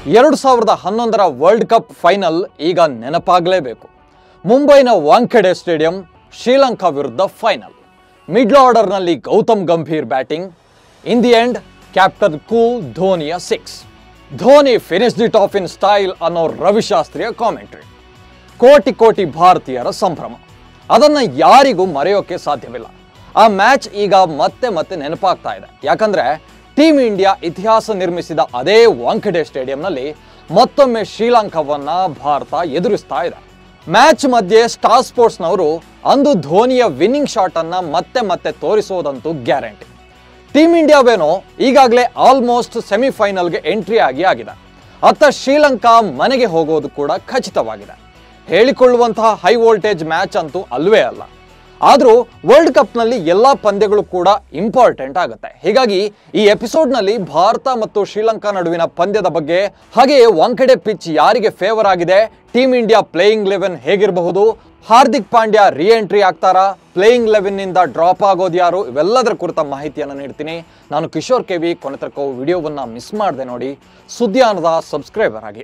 ಎರಡು ಸಾವಿರದ ಹನ್ನೊಂದರ ವರ್ಲ್ಡ್ ಕಪ್ ಫೈನಲ್ ಈಗ ನೆನಪಾಗಲೇಬೇಕು ಮುಂಬೈನ ವಾಂಖೆಡೆ ಸ್ಟೇಡಿಯಂ ಶ್ರೀಲಂಕಾ ವಿರುದ್ಧ ಫೈನಲ್ ಮಿಡ್ಲ್ ಆರ್ಡರ್ನಲ್ಲಿ Gautam Gambhir batting in the end captain cool ಧೋನಿಯ six Dhoni finish the top in style ಅನ್ನೋ ರವಿಶಾಸ್ತ್ರಿಯ ಕಾಮೆಂಟ್ರಿ ಕೋಟಿ ಕೋಟಿ ಭಾರತೀಯರ ಸಂಭ್ರಮ ಅದನ್ನ ಯಾರಿಗೂ ಮರೆಯೋಕೆ ಸಾಧ್ಯವಿಲ್ಲ ಆ ಮ್ಯಾಚ್ ಈಗ ಮತ್ತೆ ಮತ್ತೆ ನೆನಪಾಗ್ತಾ ಇದೆ ಯಾಕಂದ್ರೆ ಟೀಮ್ ಇಂಡಿಯಾ ಇತಿಹಾಸ ನಿರ್ಮಿಸಿದ ಅದೇ ವಾಂಖೆಡೆ ಸ್ಟೇಡಿಯಂನಲ್ಲಿ ಮತ್ತೊಮ್ಮೆ ಶ್ರೀಲಂಕಾವನ್ನ ಭಾರತ ಎದುರಿಸ್ತಾ ಇದೆ ಮ್ಯಾಚ್ ಮಧ್ಯೆ ಸ್ಟಾರ್ ಸ್ಪೋರ್ಟ್ಸ್ನವರು ಅಂದು ಧೋನಿಯ ವಿನ್ನಿಂಗ್ ಶಾಟ್ ಅನ್ನ ಮತ್ತೆ ಮತ್ತೆ ತೋರಿಸೋದಂತೂ ಗ್ಯಾರಂಟಿ ಟೀಮ್ ಇಂಡಿಯಾವೇನೋ ಈಗಾಗಲೇ ಆಲ್ಮೋಸ್ಟ್ ಸೆಮಿಫೈನಲ್ಗೆ ಎಂಟ್ರಿ ಆಗಿ ಆಗಿದೆ ಅತ್ತ ಶ್ರೀಲಂಕಾ ಮನೆಗೆ ಹೋಗೋದು ಕೂಡ ಖಚಿತವಾಗಿದೆ ಹೇಳಿಕೊಳ್ಳುವಂತಹ ಹೈ ವೋಲ್ಟೇಜ್ ಮ್ಯಾಚ್ ಅಂತೂ ಅಲ್ವೇ ಅಲ್ಲ ಆದರೂ ವರ್ಲ್ಡ್ ಕಪ್ನಲ್ಲಿ ಎಲ್ಲ ಪಂದ್ಯಗಳು ಕೂಡ ಇಂಪಾರ್ಟೆಂಟ್ ಆಗುತ್ತೆ ಹೀಗಾಗಿ ಈ ಎಪಿಸೋಡ್ನಲ್ಲಿ ಭಾರತ ಮತ್ತು ಶ್ರೀಲಂಕಾ ನಡುವಿನ ಪಂದ್ಯದ ಬಗ್ಗೆ ಹಾಗೆಯೇ ವಾಂಖೆಡೆ ಪಿಚ್ ಯಾರಿಗೆ ಫೇವರ್ ಆಗಿದೆ ಟೀಮ್ ಇಂಡಿಯಾ ಪ್ಲೇಯಿಂಗ್ ಲೆವೆನ್ ಹೇಗಿರಬಹುದು ಹಾರ್ದಿಕ್ ಪಾಂಡ್ಯ ರೀ ಎಂಟ್ರಿ ಆಗ್ತಾರಾ ಪ್ಲೇಯಿಂಗ್ ಲೆವೆನ್ನಿಂದ ಡ್ರಾಪ್ ಆಗೋದು ಯಾರು ಇವೆಲ್ಲದರ ಕುರಿತ ಮಾಹಿತಿಯನ್ನು ನೀಡ್ತೀನಿ ನಾನು ಕಿಶೋರ್ ಕೆವಿ ಕೊನೆ ತನಕ ವಿಡಿಯೋವನ್ನು ಮಿಸ್ ಮಾಡದೆ ನೋಡಿ ಸುದ್ದಿಯಾನದ ಸಬ್ಸ್ಕ್ರೈಬರ್ ಆಗಿ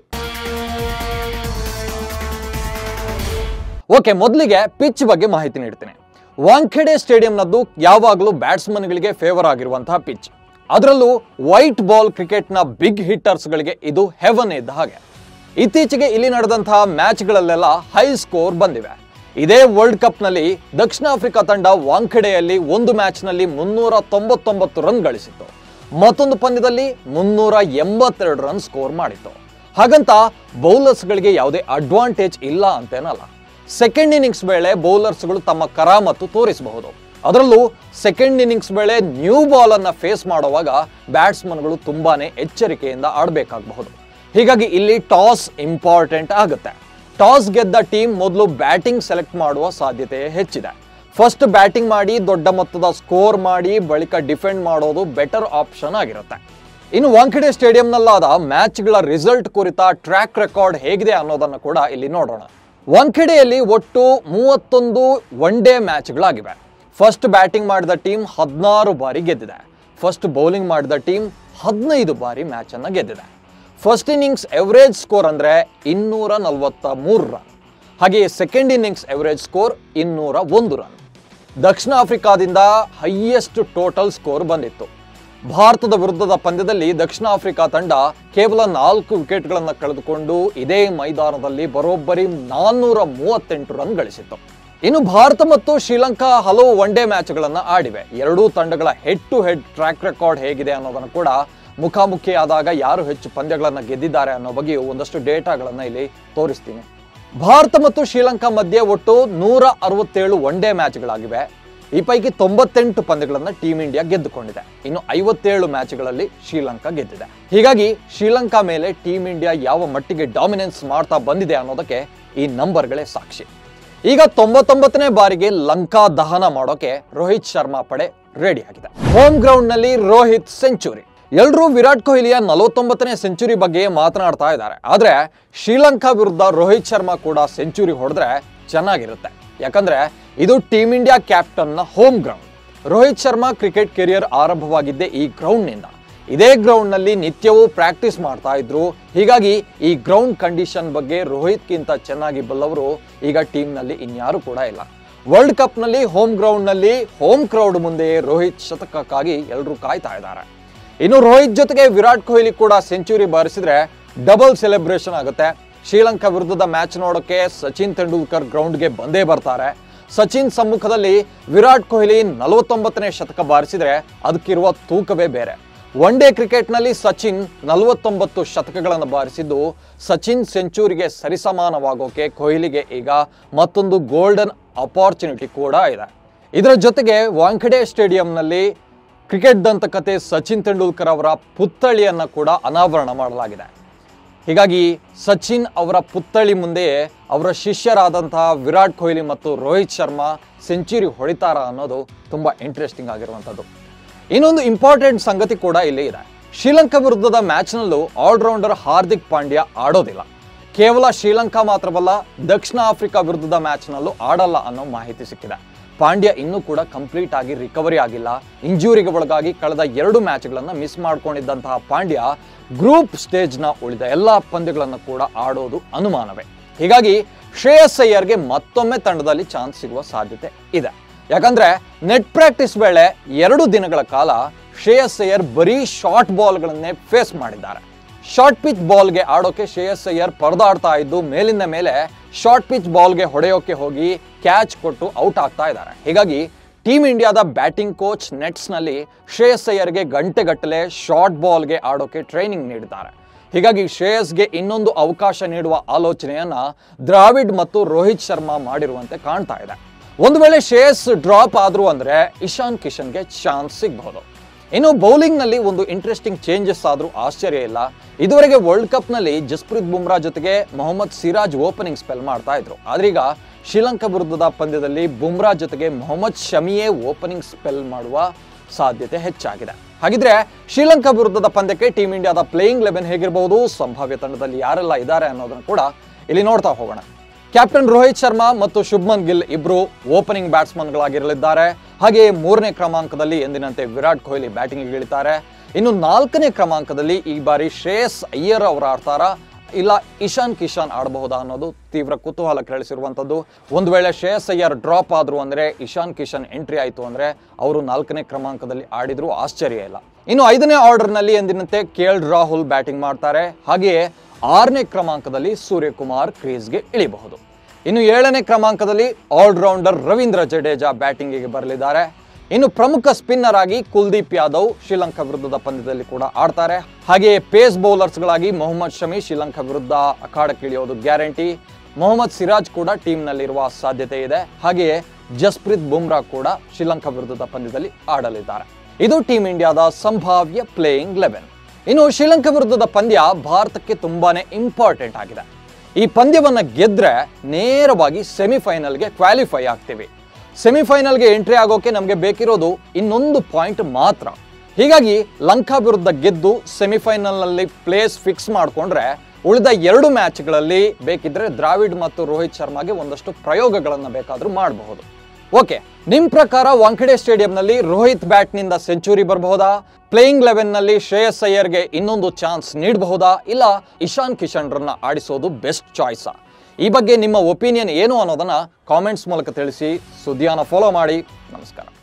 ಓಕೆ ಮೊದಲಿಗೆ ಪಿಚ್ ಬಗ್ಗೆ ಮಾಹಿತಿ ನೀಡ್ತೀನಿ ವಾಂಖೆಡೆ ಸ್ಟೇಡಿಯಂನದ್ದು ಯಾವಾಗಲೂ ಬ್ಯಾಟ್ಸ್ಮನ್ಗಳಿಗೆ ಫೇವರ್ ಆಗಿರುವಂತಹ ಪಿಚ್ ಅದರಲ್ಲೂ ವೈಟ್ ಬಾಲ್ ಕ್ರಿಕೆಟ್ನ ಬಿಗ್ ಹಿಟ್ಟರ್ಸ್ಗಳಿಗೆ ಇದು ಹೆವನ್ ಇದ್ದ ಹಾಗೆ ಇತ್ತೀಚೆಗೆ ಇಲ್ಲಿ ನಡೆದಂತಹ ಮ್ಯಾಚ್ಗಳಲ್ಲೆಲ್ಲ ಹೈ ಸ್ಕೋರ್ ಬಂದಿವೆ ಇದೇ ವರ್ಲ್ಡ್ ಕಪ್ನಲ್ಲಿ ದಕ್ಷಿಣ ಆಫ್ರಿಕಾ ತಂಡ ವಾಂಖೆಡೆಯಲ್ಲಿ ಒಂದು ಮ್ಯಾಚ್ನಲ್ಲಿ ಮುನ್ನೂರ ತೊಂಬತ್ತೊಂಬತ್ತು ರನ್ ಗಳಿಸಿತ್ತು ಮತ್ತೊಂದು ಪಂದ್ಯದಲ್ಲಿ ಮುನ್ನೂರ ಎಂಬತ್ತೆರಡು ರನ್ ಸ್ಕೋರ್ ಮಾಡಿತ್ತು ಹಾಗಂತ ಬೌಲರ್ಸ್ಗಳಿಗೆ ಯಾವುದೇ ಅಡ್ವಾಂಟೇಜ್ ಇಲ್ಲ ಅಂತೇನಲ್ಲ ಸೆಕೆಂಡ್ ಇನ್ನಿಂಗ್ಸ್ ವೇಳೆ ಬೌಲರ್ಸ್ಗಳು ತಮ್ಮ ಕರಾಮತ್ತು ತೋರಿಸಬಹುದು ಅದರಲ್ಲೂ ಸೆಕೆಂಡ್ ಇನ್ನಿಂಗ್ಸ್ ವೇಳೆ ನ್ಯೂ ಬಾಲ್ ಅನ್ನ ಫೇಸ್ ಮಾಡುವಾಗ ಬ್ಯಾಟ್ಸ್ಮನ್ಗಳು ತುಂಬಾನೇ ಎಚ್ಚರಿಕೆಯಿಂದ ಆಡಬೇಕಾಗಬಹುದು ಹೀಗಾಗಿ ಇಲ್ಲಿ ಟಾಸ್ ಇಂಪಾರ್ಟೆಂಟ್ ಆಗುತ್ತೆ ಟಾಸ್ ಗೆದ್ದ ಟೀಮ್ ಮೊದಲು ಬ್ಯಾಟಿಂಗ್ ಸೆಲೆಕ್ಟ್ ಮಾಡುವ ಸಾಧ್ಯತೆ ಹೆಚ್ಚಿದೆ ಫಸ್ಟ್ ಬ್ಯಾಟಿಂಗ್ ಮಾಡಿ ದೊಡ್ಡ ಮೊತ್ತದ ಸ್ಕೋರ್ ಮಾಡಿ ಬಳಿಕ ಡಿಫೆಂಡ್ ಮಾಡೋದು ಬೆಟರ್ ಆಪ್ಷನ್ ಆಗಿರುತ್ತೆ ಇನ್ನು ವಾಂಖೆಡೆ ಸ್ಟೇಡಿಯಂನಲ್ಲಾದ ಮ್ಯಾಚ್ಗಳ ರಿಸಲ್ಟ್ ಕುರಿತ ಟ್ರ್ಯಾಕ್ ರೆಕಾರ್ಡ್ ಹೇಗಿದೆ ಅನ್ನೋದನ್ನು ಕೂಡ ಇಲ್ಲಿ ನೋಡೋಣ ವಾಂಖೆಡೆಯಲ್ಲಿ ಒಟ್ಟು ಮೂವತ್ತೊಂದು ಒನ್ ಡೇ ಮ್ಯಾಚ್ಗಳಾಗಿವೆ ಫಸ್ಟ್ ಬ್ಯಾಟಿಂಗ್ ಮಾಡಿದ ಟೀಮ್ ಹದಿನಾರು ಬಾರಿ ಗೆದ್ದಿದೆ ಫಸ್ಟ್ ಬೌಲಿಂಗ್ ಮಾಡಿದ ಟೀಮ್ ಹದಿನೈದು ಬಾರಿ ಮ್ಯಾಚನ್ನು ಗೆದ್ದಿದೆ ಫಸ್ಟ್ ಇನ್ನಿಂಗ್ಸ್ ಎವರೇಜ್ ಸ್ಕೋರ್ ಅಂದರೆ ಇನ್ನೂರ ನಲವತ್ತ ಮೂರು ರನ್ ಹಾಗೆಯೇ ಸೆಕೆಂಡ್ ಇನ್ನಿಂಗ್ಸ್ ಎವರೇಜ್ ಸ್ಕೋರ್ ಇನ್ನೂರ ಒಂದು ರನ್ ದಕ್ಷಿಣ ಆಫ್ರಿಕಾದಿಂದ ಹೈಯೆಸ್ಟ್ ಟೋಟಲ್ ಸ್ಕೋರ್ ಬಂದಿತ್ತು ಭಾರತದ ವಿರುದ್ಧದ ಪಂದ್ಯದಲ್ಲಿ ದಕ್ಷಿಣ ಆಫ್ರಿಕಾ ತಂಡ ಕೇವಲ ನಾಲ್ಕು ವಿಕೆಟ್ಗಳನ್ನು ಕಳೆದುಕೊಂಡು ಇದೇ ಮೈದಾನದಲ್ಲಿ ಬರೋಬ್ಬರಿ ನಾನ್ನೂರ ಮೂವತ್ತೆಂಟು ರನ್ ಗಳಿಸಿತ್ತು ಇನ್ನು ಭಾರತ ಮತ್ತು ಶ್ರೀಲಂಕಾ ಹಲವು ಒನ್ ಡೇ ಮ್ಯಾಚ್ಗಳನ್ನು ಆಡಿವೆ ಎರಡೂ ತಂಡಗಳ head to head track record ಹೇಗಿದೆ ಅನ್ನೋದನ್ನು ಕೂಡ ಮುಖಾಮುಖಿ ಆದಾಗ ಯಾರು ಹೆಚ್ಚು ಪಂದ್ಯಗಳನ್ನು ಗೆದ್ದಿದ್ದಾರೆ ಅನ್ನೋ ಬಗ್ಗೆಯೂ ಒಂದಷ್ಟು ಡೇಟಾಗಳನ್ನು ಇಲ್ಲಿ ತೋರಿಸ್ತೀನಿ ಭಾರತ ಮತ್ತು ಶ್ರೀಲಂಕಾ ಮಧ್ಯೆ ಒಟ್ಟು ನೂರ ಅರವತ್ತೇಳು ಒನ್ ಡೇ ಮ್ಯಾಚ್ಗಳಾಗಿವೆ ಈ ಪೈಕಿ ತೊಂಬತ್ತೆಂಟು ಪಂದ್ಯಗಳನ್ನು ಟೀಮ್ ಇಂಡಿಯಾ ಗೆದ್ದುಕೊಂಡಿದೆ ಇನ್ನು ಐವತ್ತೇಳು ಮ್ಯಾಚ್ಗಳಲ್ಲಿ ಶ್ರೀಲಂಕಾ ಗೆದ್ದಿದೆ ಹೀಗಾಗಿ ಶ್ರೀಲಂಕಾ ಮೇಲೆ ಟೀಮ್ ಇಂಡಿಯಾ ಯಾವ ಮಟ್ಟಿಗೆ ಡಾಮಿನೆನ್ಸ್ ಮಾಡ್ತಾ ಬಂದಿದೆ ಅನ್ನೋದಕ್ಕೆ ಈ ನಂಬರ್ಗಳೇ ಸಾಕ್ಷಿ ಈಗ ತೊಂಬತ್ತೊಂಬತ್ತನೇ ಬಾರಿಗೆ ಲಂಕಾ ದಹನ ಮಾಡೋಕೆ ರೋಹಿತ್ ಶರ್ಮಾ ಪಡೆ ರೆಡಿ ಆಗಿದೆ ಹೋಮ್ ಗ್ರೌಂಡ್ ನಲ್ಲಿ ರೋಹಿತ್ ಸೆಂಚುರಿ ಎಲ್ಲರೂ ವಿರಾಟ್ ಕೊಹ್ಲಿಯ ನಲವತ್ತೊಂಬತ್ತನೇ ಸೆಂಚುರಿ ಬಗ್ಗೆ ಮಾತನಾಡ್ತಾ ಇದ್ದಾರೆ ಆದ್ರೆ ಶ್ರೀಲಂಕಾ ವಿರುದ್ಧ ರೋಹಿತ್ ಶರ್ಮಾ ಕೂಡ ಸೆಂಚುರಿ ಹೊಡೆದ್ರೆ ಚೆನ್ನಾಗಿರುತ್ತೆ ಯಾಕಂದ್ರೆ ಇದು ಟೀಮ್ ಇಂಡಿಯಾ ಕ್ಯಾಪ್ಟನ್ನ home ground Rohit Sharma cricket career ಆರಂಭವಾಗಿದ್ದೇ ಈ ಗ್ರೌಂಡ್ನಿಂದ ಇದೇ ಗ್ರೌಂಡ್ನಲ್ಲಿ ನಿತ್ಯವೂ ಪ್ರಾಕ್ಟೀಸ್ ಮಾಡ್ತಾ ಇದ್ರು ಹೀಗಾಗಿ ಈ ಗ್ರೌಂಡ್ ಕಂಡೀಷನ್ ಬಗ್ಗೆ ರೋಹಿತ್ಗಿಂತ ಚೆನ್ನಾಗಿ ಬಲ್ಲವರು ಈಗ ಟೀಮ್ನಲ್ಲಿ ಇನ್ಯಾರು ಕೂಡ ಇಲ್ಲ ವರ್ಲ್ಡ್ ಕಪ್ನಲ್ಲಿ ಹೋಮ್ ಗ್ರೌಂಡ್ನಲ್ಲಿ ಹೋಮ್ ಕ್ರೌಡ್ ಮುಂದೆಯೇ ರೋಹಿತ್ ಶತಕಕ್ಕಾಗಿ ಎಲ್ಲರೂ ಕಾಯ್ತಾ ಇದ್ದಾರೆ ಇನ್ನು ರೋಹಿತ್ ಜೊತೆಗೆ ವಿರಾಟ್ ಕೊಹ್ಲಿ ಕೂಡ ಸೆಂಚುರಿ ಬಾರಿಸಿದ್ರೆ ಡಬಲ್ ಸೆಲೆಬ್ರೇಷನ್ ಆಗುತ್ತೆ ಶ್ರೀಲಂಕಾ ವಿರುದ್ಧದ ಮ್ಯಾಚ್ ನೋಡೋಕೆ ಸಚಿನ್ ತೆಂಡೂಲ್ಕರ್ ಗ್ರೌಂಡ್ಗೆ ಬಂದೇ ಬರ್ತಾರೆ ಸಚಿನ್ ಸಮ್ಮುಖದಲ್ಲಿ ವಿರಾಟ್ ಕೊಹ್ಲಿ ನಲವತ್ತೊಂಬತ್ತನೇ ಶತಕ ಬಾರಿಸಿದ್ರೆ ಅದಕ್ಕಿರುವ ತೂಕವೇ ಬೇರೆ ಒನ್ ಡೇ ಕ್ರಿಕೆಟ್ನಲ್ಲಿ ಸಚಿನ್ ನಲವತ್ತೊಂಬತ್ತು ಶತಕಗಳನ್ನು ಬಾರಿಸಿದ್ದು ಸಚಿನ್ ಸೆಂಚುರಿಗೆ ಸರಿಸಮಾನವಾಗೋಕೆ ಕೊಹ್ಲಿಗೆ ಈಗ ಮತ್ತೊಂದು ಗೋಲ್ಡನ್ ಅಪಾರ್ಚುನಿಟಿ ಕೂಡ ಇದೆ ಇದರ ಜೊತೆಗೆ ವಾಂಖೆಡೆ ಸ್ಟೇಡಿಯಂನಲ್ಲಿ ಕ್ರಿಕೆಟ್ ದಂತಕತೆ ಸಚಿನ್ ತೆಂಡೂಲ್ಕರ್ ಅವರ ಪುತ್ಥಳಿಯನ್ನ ಕೂಡ ಅನಾವರಣ ಮಾಡಲಾಗಿದೆ ಹೀಗಾಗಿ ಸಚಿನ್ ಅವರ ಪುತ್ಥಳಿ ಮುಂದೆಯೇ ಅವರ ಶಿಷ್ಯರಾದಂತಹ ವಿರಾಟ್ ಕೊಹ್ಲಿ ಮತ್ತು ರೋಹಿತ್ ಶರ್ಮಾ ಸೆಂಚುರಿ ಹೊಡಿತಾರ ಅನ್ನೋದು ತುಂಬ ಇಂಟ್ರೆಸ್ಟಿಂಗ್ ಆಗಿರುವಂಥದ್ದು ಇನ್ನೊಂದು ಇಂಪಾರ್ಟೆಂಟ್ ಸಂಗತಿ ಕೂಡ ಇಲ್ಲಿ ಇದೆ ಶ್ರೀಲಂಕಾ ವಿರುದ್ಧದ ಮ್ಯಾಚ್ನಲ್ಲೂ ಆಲ್ರೌಂಡರ್ ಹಾರ್ದಿಕ್ ಪಾಂಡ್ಯ ಆಡೋದಿಲ್ಲ ಕೇವಲ ಶ್ರೀಲಂಕಾ ಮಾತ್ರವಲ್ಲ ದಕ್ಷಿಣ ಆಫ್ರಿಕಾ ವಿರುದ್ಧದ ಮ್ಯಾಚ್ನಲ್ಲೂ ಆಡಲ್ಲ ಅನ್ನೋ ಮಾಹಿತಿ ಸಿಕ್ಕಿದೆ ಪಾಂಡ್ಯ ಇನ್ನೂ ಕೂಡ ಕಂಪ್ಲೀಟ್ ಆಗಿ ರಿಕವರಿ ಆಗಿಲ್ಲ ಇಂಜುರಿಗೆ ಒಳಗಾಗಿ ಕಳೆದ ಎರಡು ಮ್ಯಾಚ್ಗಳನ್ನು ಮಿಸ್ ಮಾಡ್ಕೊಂಡಿದ್ದಂತಹ ಪಾಂಡ್ಯ ಗ್ರೂಪ್ ಸ್ಟೇಜ್ನ ಉಳಿದ ಎಲ್ಲ ಪಂದ್ಯಗಳನ್ನು ಕೂಡ ಆಡೋದು ಅನುಮಾನವೇ ಹೀಗಾಗಿ ಶ್ರೇಯಸ್ ಅಯ್ಯರ್ಗೆ ಮತ್ತೊಮ್ಮೆ ತಂಡದಲ್ಲಿ ಚಾನ್ಸ್ ಸಿಗುವ ಸಾಧ್ಯತೆ ಇದೆ ಯಾಕಂದ್ರೆ ನೆಟ್ ಪ್ರಾಕ್ಟೀಸ್ ವೇಳೆ ಎರಡು ದಿನಗಳ ಕಾಲ ಶ್ರೇಯಸ್ ಅಯ್ಯರ್ ಬರೀ ಶಾರ್ಟ್ ಬಾಲ್ಗಳನ್ನೇ ಫೇಸ್ ಮಾಡಿದ್ದಾರೆ ಶಾರ್ಟ್ ಪಿಚ್ ಬಾಲ್ಗೆ ಆಡೋಕೆ ಶ್ರೇಯಸ್ ಅಯ್ಯರ್ ಪರದಾಡ್ತಾ ಇದ್ದು ಮೇಲಿಂದ ಮೇಲೆ ಶಾರ್ಟ್ ಪಿಚ್ ಬಾಲ್ಗೆ ಹೊಡೆಯೋಕೆ ಹೋಗಿ ಕ್ಯಾಚ್ ಕೊಟ್ಟು ಔಟ್ ಆಗ್ತಾ ಇದ್ದಾರೆ ಹೀಗಾಗಿ ಟೀಮ್ ಇಂಡಿಯಾದ ಬ್ಯಾಟಿಂಗ್ ಕೋಚ್ ನೆಟ್ಸ್ನಲ್ಲಿ ಶ್ರೇಯಸ್ ಅಯ್ಯರ್ಗೆ ಗಂಟೆಗಟ್ಟಲೆ ಶಾರ್ಟ್ ಬಾಲ್ಗೆ ಆಡೋಕೆ ಟ್ರೈನಿಂಗ್ ನೀಡಿದ್ದಾರೆ ಹೀಗಾಗಿ ಶ್ರೇಯಸ್ಗೆ ಇನ್ನೊಂದು ಅವಕಾಶ ನೀಡುವ ಆಲೋಚನೆಯನ್ನ ದ್ರಾವಿಡ್ ಮತ್ತು ರೋಹಿತ್ ಶರ್ಮಾ ಮಾಡಿರುವಂತೆ ಕಾಣ್ತಾ ಇದೆ ಒಂದು ವೇಳೆ ಶ್ರೇಯಸ್ ಡ್ರಾಪ್ ಆದ್ರು ಅಂದ್ರೆ ಇಶಾನ್ ಕಿಶನ್ಗೆ ಚಾನ್ಸ್ ಸಿಗಬಹುದು ಇನ್ನು ಬೌಲಿಂಗ್ನಲ್ಲಿ ಒಂದು ಇಂಟ್ರೆಸ್ಟಿಂಗ್ ಚೇಂಜಸ್ ಆದ್ರೂ ಆಶ್ಚರ್ಯ ಇಲ್ಲ ಇದುವರೆಗೆ ವರ್ಲ್ಡ್ ಕಪ್ನಲ್ಲಿ ಜಸ್ಪ್ರೀತ್ ಬುಮ್ರಾ ಜೊತೆಗೆ ಮೊಹಮ್ಮದ್ ಸಿರಾಜ್ ಓಪನಿಂಗ್ ಸ್ಪೆಲ್ ಮಾಡ್ತಾ ಇದ್ರು ಆದ್ರೀಗ ಶ್ರೀಲಂಕಾ ವಿರುದ್ಧದ ಪಂದ್ಯದಲ್ಲಿ ಬುಮ್ರಾ ಜೊತೆಗೆ ಮೊಹಮ್ಮದ್ ಶಮಿಯೇ ಓಪನಿಂಗ್ ಸ್ಪೆಲ್ ಮಾಡುವ ಸಾಧ್ಯತೆ ಹೆಚ್ಚಾಗಿದೆ ಹಾಗಿದ್ರೆ ಶ್ರೀಲಂಕಾ ವಿರುದ್ಧದ ಪಂದ್ಯಕ್ಕೆ ಟೀಮ್ ಇಂಡಿಯಾದ ಪ್ಲೇಯಿಂಗ್ ಲೆವೆನ್ ಹೇಗಿರಬಹುದು ಸಂಭಾವ್ಯ ತಂಡದಲ್ಲಿ ಯಾರೆಲ್ಲ ಇದ್ದಾರೆ ಅನ್ನೋದನ್ನು ಕೂಡ ಇಲ್ಲಿ ನೋಡ್ತಾ ಹೋಗೋಣ ಕ್ಯಾಪ್ಟನ್ ರೋಹಿತ್ ಶರ್ಮಾ ಮತ್ತು ಶುಭ್ಮನ್ ಗಿಲ್ ಇಬ್ರು ಓಪನಿಂಗ್ ಬ್ಯಾಟ್ಸ್ಮನ್ಗಳಾಗಿರಲಿದ್ದಾರೆ ಹಾಗೆಯೇ ಮೂರನೇ ಕ್ರಮಾಂಕದಲ್ಲಿ ಎಂದಿನಂತೆ ವಿರಾಟ್ ಕೊಹ್ಲಿ ಬ್ಯಾಟಿಂಗ್ ಇಳಿತಾರೆ ಇನ್ನು ನಾಲ್ಕನೇ ಕ್ರಮಾಂಕದಲ್ಲಿ ಈ ಬಾರಿ ಶ್ರೇಯಸ್ ಅಯ್ಯರ್ ಅವರು ಆಡ್ತಾರಾ ಇಲ್ಲ ಇಶಾನ್ ಕಿಶಾನ್ ಆಡಬಹುದಾ ಅನ್ನೋದು ತೀವ್ರ ಕುತೂಹಲ ಕೆರಳಿಸಿರುವಂಥದ್ದು ಒಂದು ವೇಳೆ ಶ್ರೇಯಸ್ ಅಯ್ಯರ್ ಡ್ರಾಪ್ ಆದ್ರು ಅಂದ್ರೆ ಇಶಾನ್ ಕಿಶನ್ ಎಂಟ್ರಿ ಆಯಿತು ಅಂದ್ರೆ ಅವರು ನಾಲ್ಕನೇ ಕ್ರಮಾಂಕದಲ್ಲಿ ಆಡಿದ್ರು ಆಶ್ಚರ್ಯ ಇಲ್ಲ ಇನ್ನು ಐದನೇ ಆರ್ಡರ್ನಲ್ಲಿ ಎಂದಿನಂತೆ ಕೆ ಎಲ್ ರಾಹುಲ್ ಬ್ಯಾಟಿಂಗ್ ಮಾಡ್ತಾರೆ ಹಾಗೆಯೇ ಆರನೇ ಕ್ರಮಾಂಕದಲ್ಲಿ ಸೂರ್ಯಕುಮಾರ್ ಕ್ರೀಸ್ಗೆ ಇಳಿಬಹುದು ಇನ್ನು ಏಳನೇ ಕ್ರಮಾಂಕದಲ್ಲಿ ಆಲ್ರೌಂಡರ್ ರವೀಂದ್ರ ಜಡೇಜಾ ಬ್ಯಾಟಿಂಗಿಗೆ ಬರಲಿದ್ದಾರೆ ಇನ್ನು ಪ್ರಮುಖ ಸ್ಪಿನ್ನರ್ ಆಗಿ ಕುಲ್ದೀಪ್ ಯಾದವ್ ಶ್ರೀಲಂಕಾ ವಿರುದ್ಧದ ಪಂದ್ಯದಲ್ಲಿ ಕೂಡ ಆಡ್ತಾರೆ ಹಾಗೆಯೇ ಪೇಸ್ ಬೌಲರ್ಸ್ಗಳಾಗಿ ಮೊಹಮ್ಮದ್ ಶಮಿ ಶ್ರೀಲಂಕಾ ವಿರುದ್ಧ ಅಖಾಡಕ್ಕಿಳಿಯೋದು ಗ್ಯಾರಂಟಿ ಮೊಹಮ್ಮದ್ ಸಿರಾಜ್ ಕೂಡ ಟೀಮ್ನಲ್ಲಿರುವ ಸಾಧ್ಯತೆ ಇದೆ ಹಾಗೆಯೇ ಜಸ್ಪ್ರೀತ್ ಬುಮ್ರಾ ಕೂಡ ಶ್ರೀಲಂಕಾ ವಿರುದ್ಧದ ಪಂದ್ಯದಲ್ಲಿ ಆಡಲಿದ್ದಾರೆ ಇದು ಟೀಮ್ ಇಂಡಿಯಾದ ಸಂಭಾವ್ಯ ಪ್ಲೇಯಿಂಗ್ ಲೆವೆನ್ ಇನ್ನು ಶ್ರೀಲಂಕಾ ವಿರುದ್ಧದ ಪಂದ್ಯ ಭಾರತಕ್ಕೆ ತುಂಬಾನೇ ಇಂಪಾರ್ಟೆಂಟ್ ಆಗಿದೆ ಈ ಪಂದ್ಯವನ್ನ ಗೆದ್ರೆ ನೇರವಾಗಿ ಸೆಮಿಫೈನಲ್ಗೆ ಕ್ವಾಲಿಫೈ ಆಗ್ತೀವಿ ಸೆಮಿಫೈನಲ್ಗೆ ಎಂಟ್ರಿ ಆಗೋಕೆ ನಮಗೆ ಬೇಕಿರೋದು ಇನ್ನೊಂದು ಪಾಯಿಂಟ್ ಮಾತ್ರ ಹೀಗಾಗಿ ಲಂಕಾ ವಿರುದ್ಧ ಗೆದ್ದು ಸೆಮಿಫೈನಲ್ನಲ್ಲಿ ಪ್ಲೇಸ್ ಫಿಕ್ಸ್ ಮಾಡಿಕೊಂಡ್ರೆ ಉಳಿದ ಎರಡು ಮ್ಯಾಚ್ಗಳಲ್ಲಿ ಬೇಕಿದ್ರೆ ದ್ರಾವಿಡ್ ಮತ್ತು ರೋಹಿತ್ ಶರ್ಮಾಗೆ ಒಂದಷ್ಟು ಪ್ರಯೋಗಗಳನ್ನು ಬೇಕಾದರೂ ಮಾಡಬಹುದು ಓಕೆ ನಿಮ್ ಪ್ರಕಾರ ವಾಂಖೆಡೆ ಸ್ಟೇಡಿಯಂನಲ್ಲಿ ರೋಹಿತ್ ಬ್ಯಾಟ್ನಿಂದ ಸೆಂಚುರಿ ಬರಬಹುದಾ ಪ್ಲೇಯಿಂಗ್ ಲೆವೆನ್ನಲ್ಲಿ ಶ್ರೇಯಸ್ ಅಯ್ಯರ್ಗೆ ಇನ್ನೊಂದು ಚಾನ್ಸ್ ನೀಡಬಹುದಾ ಇಲ್ಲ ಇಶಾನ್ ಕಿಶನ್ರನ್ನ ಆಡಿಸೋದು ಬೆಸ್ಟ್ ಚಾಯ್ಸಾ ಈ ಬಗ್ಗೆ ನಿಮ್ಮ ಒಪಿನಿಯನ್ ಏನು ಅನ್ನೋದನ್ನ ಕಾಮೆಂಟ್ಸ್ ಮೂಲಕ ತಿಳಿಸಿ ಸುದ್ದಿಯನ್ನು ಫಾಲೋ ಮಾಡಿ ನಮಸ್ಕಾರ